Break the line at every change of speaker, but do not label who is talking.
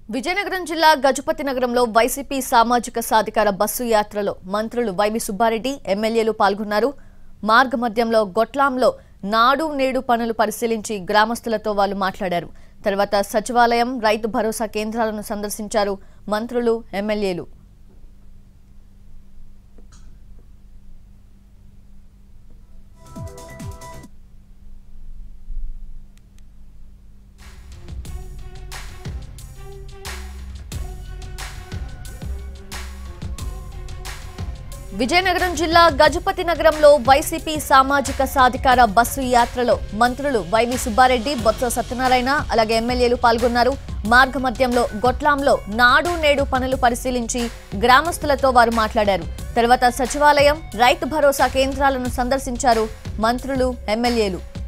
విజయనగరం జిల్లా గజపతి నగరంలో వైసీపీ సామాజిక సాధికార బస్సు యాత్రలో మంత్రులు వైవి సుబ్బారెడ్డి ఎమ్మెల్యేలు పాల్గొన్నారు మార్గ మధ్యంలో గొట్లాంలో నాడు నేడు పనులు పరిశీలించి గ్రామస్తులతో వాళ్ళు మాట్లాడారు తర్వాత సచివాలయం రైతు భరోసా కేంద్రాలను సందర్శించారు మంత్రులు ఎమ్మెల్యేలు విజయనగరం జిల్లా గజపతి నగరంలో వైసీపీ సామాజిక సాధికార బస్సు యాత్రలో మంత్రులు వైవి సుబ్బారెడ్డి బొత్స సత్యనారాయణ అలాగే ఎమ్మెల్యేలు పాల్గొన్నారు మార్గ మధ్యంలో గొట్లాంలో నాడు నేడు పనులు పరిశీలించి గ్రామస్తులతో వారు మాట్లాడారు తర్వాత సచివాలయం రైతు భరోసా కేంద్రాలను సందర్శించారు మంత్రులు ఎమ్మెల్యేలు